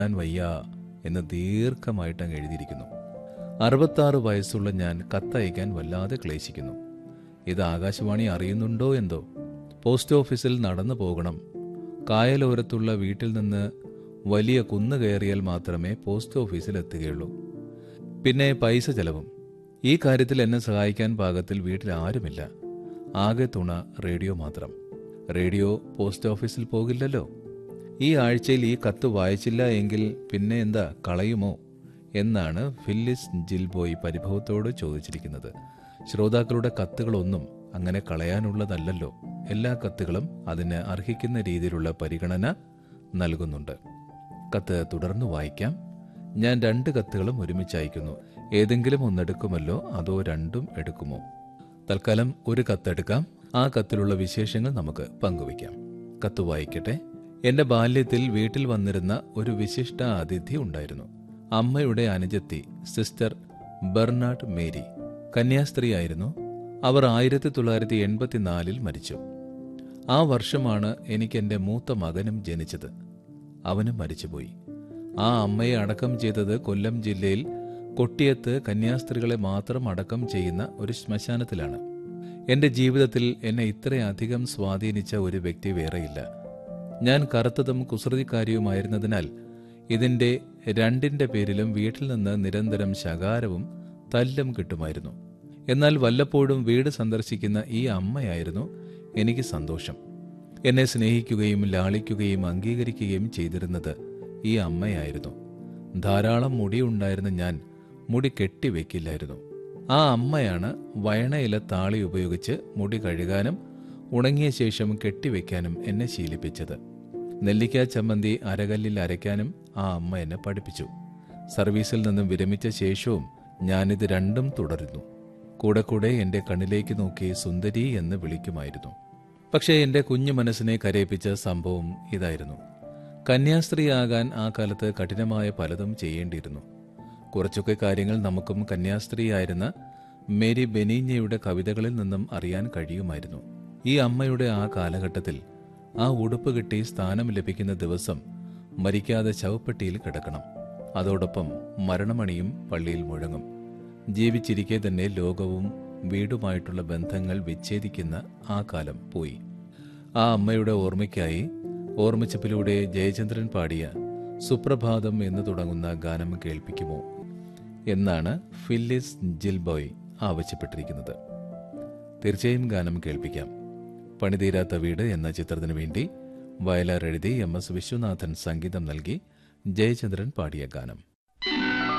ഞാൻ വയ്യ എന്ന് ദീർഘമായിട്ട് അങ്ങ് എഴുതിയിരിക്കുന്നു അറുപത്താറ് വയസ്സുള്ള ഞാൻ കത്തയക്കാൻ വല്ലാതെ ക്ലേശിക്കുന്നു ഇത് ആകാശവാണി അറിയുന്നുണ്ടോ എന്തോ പോസ്റ്റ് ഓഫീസിൽ നടന്നു പോകണം കായലോരത്തുള്ള വീട്ടിൽ നിന്ന് വലിയ കുന്ന് കയറിയാൽ മാത്രമേ പോസ്റ്റ് ഓഫീസിൽ എത്തുകയുള്ളൂ പിന്നെ പൈസ ചെലവും ഈ കാര്യത്തിൽ എന്നെ സഹായിക്കാൻ പാകത്തിൽ വീട്ടിൽ ആരുമില്ല ആകെ തുണ റേഡിയോ മാത്രം റേഡിയോ പോസ്റ്റ് ഓഫീസിൽ പോകില്ലല്ലോ ഈ ആഴ്ചയിൽ ഈ കത്ത് വായിച്ചില്ല എങ്കിൽ പിന്നെ എന്താ കളയുമോ എന്നാണ് ഫില്ലിസ് ജിൽബോയ് പരിഭവത്തോട് ചോദിച്ചിരിക്കുന്നത് ശ്രോതാക്കളുടെ കത്തുകളൊന്നും അങ്ങനെ കളയാനുള്ളതല്ലല്ലോ എല്ലാ കത്തുകളും അതിന് അർഹിക്കുന്ന രീതിയിലുള്ള പരിഗണന നൽകുന്നുണ്ട് കത്ത് തുടർന്ന് വായിക്കാം ഞാൻ രണ്ട് കത്തുകളും ഒരുമിച്ച് അയക്കുന്നു ഏതെങ്കിലും ഒന്നെടുക്കുമല്ലോ അതോ രണ്ടും എടുക്കുമോ തൽക്കാലം ഒരു കത്തെടുക്കാം ആ കത്തിലുള്ള വിശേഷങ്ങൾ നമുക്ക് പങ്കുവയ്ക്കാം കത്ത് വായിക്കട്ടെ എന്റെ ബാല്യത്തിൽ വീട്ടിൽ വന്നിരുന്ന ഒരു വിശിഷ്ട അതിഥി ഉണ്ടായിരുന്നു അമ്മയുടെ അനുജത്തി സിസ്റ്റർ ബെർണാഡ് മേരി കന്യാസ്ത്രീയായിരുന്നു അവർ ആയിരത്തി തൊള്ളായിരത്തി എൺപത്തിനാലിൽ മരിച്ചു ആ വർഷമാണ് എനിക്ക് എൻ്റെ മൂത്ത മകനും ജനിച്ചത് അവനും മരിച്ചുപോയി ആ അമ്മയെ അടക്കം ചെയ്തത് കൊല്ലം ജില്ലയിൽ കൊട്ടിയത്ത് കന്യാസ്ത്രീകളെ മാത്രം അടക്കം ചെയ്യുന്ന ഒരു ശ്മശാനത്തിലാണ് എൻ്റെ ജീവിതത്തിൽ എന്നെ ഇത്രയധികം സ്വാധീനിച്ച ഒരു വ്യക്തി വേറെയില്ല ഞാൻ കറുത്തതും കുസൃതിക്കാരിയുമായിരുന്നതിനാൽ ഇതിൻ്റെ രണ്ടിൻ്റെ പേരിലും വീട്ടിൽ നിന്ന് നിരന്തരം ശകാരവും തല്ലും കിട്ടുമായിരുന്നു എന്നാൽ വല്ലപ്പോഴും വീട് സന്ദർശിക്കുന്ന ഈ അമ്മയായിരുന്നു എനിക്ക് സന്തോഷം എന്നെ സ്നേഹിക്കുകയും ലാളിക്കുകയും അംഗീകരിക്കുകയും ചെയ്തിരുന്നത് ഈ അമ്മയായിരുന്നു ധാരാളം മുടിയുണ്ടായിരുന്ന ഞാൻ മുടി കെട്ടിവെക്കില്ലായിരുന്നു ആ അമ്മയാണ് വയണയില താളി ഉപയോഗിച്ച് മുടി കഴുകാനും ഉണങ്ങിയ ശേഷം കെട്ടിവെക്കാനും എന്നെ ശീലിപ്പിച്ചത് നെല്ലിക്ക ചമ്മന്തി അരകല്ലിൽ അരയ്ക്കാനും ആ അമ്മ എന്നെ പഠിപ്പിച്ചു സർവീസിൽ നിന്നും വിരമിച്ച ശേഷവും ഞാനിത് രണ്ടും തുടരുന്നു കൂടെ കൂടെ എന്റെ കണ്ണിലേക്ക് നോക്കി സുന്ദരി എന്ന് വിളിക്കുമായിരുന്നു പക്ഷേ എന്റെ കുഞ്ഞു മനസ്സിനെ കരയിപ്പിച്ച സംഭവം ഇതായിരുന്നു കന്യാസ്ത്രീയാകാൻ ആ കാലത്ത് കഠിനമായ പലതും ചെയ്യേണ്ടിയിരുന്നു കുറച്ചൊക്കെ കാര്യങ്ങൾ നമുക്കും കന്യാസ്ത്രീയായിരുന്ന മേരി ബെനീഞ്ഞയുടെ കവിതകളിൽ നിന്നും അറിയാൻ കഴിയുമായിരുന്നു ഈ അമ്മയുടെ ആ കാലഘട്ടത്തിൽ ആ ഉടുപ്പ് കിട്ടി സ്ഥാനം ലഭിക്കുന്ന ദിവസം മരിക്കാതെ ശവപ്പെട്ടിയിൽ കിടക്കണം അതോടൊപ്പം മരണമണിയും പള്ളിയിൽ മുഴങ്ങും ജീവിച്ചിരിക്കെ തന്നെ ലോകവും വീടുമായിട്ടുള്ള ബന്ധങ്ങൾ വിച്ഛേദിക്കുന്ന ആ കാലം പോയി ആ അമ്മയുടെ ഓർമ്മയ്ക്കായി ഓർമ്മിച്ചപ്പിലൂടെ ജയചന്ദ്രൻ പാടിയ സുപ്രഭാതം എന്ന് തുടങ്ങുന്ന ഗാനം കേൾപ്പിക്കുമോ എന്നാണ് ഫില്ലിസ് ജിൽബോയ് ആവശ്യപ്പെട്ടിരിക്കുന്നത് തീർച്ചയായും ഗാനം കേൾപ്പിക്കാം പണിതീരാത്ത വീട് എന്ന ചിത്രത്തിനു വേണ്ടി വയലാർ എഴുതി എം എസ് വിശ്വനാഥൻ സംഗീതം നൽകി ജയചന്ദ്രൻ പാടിയ ഗാനം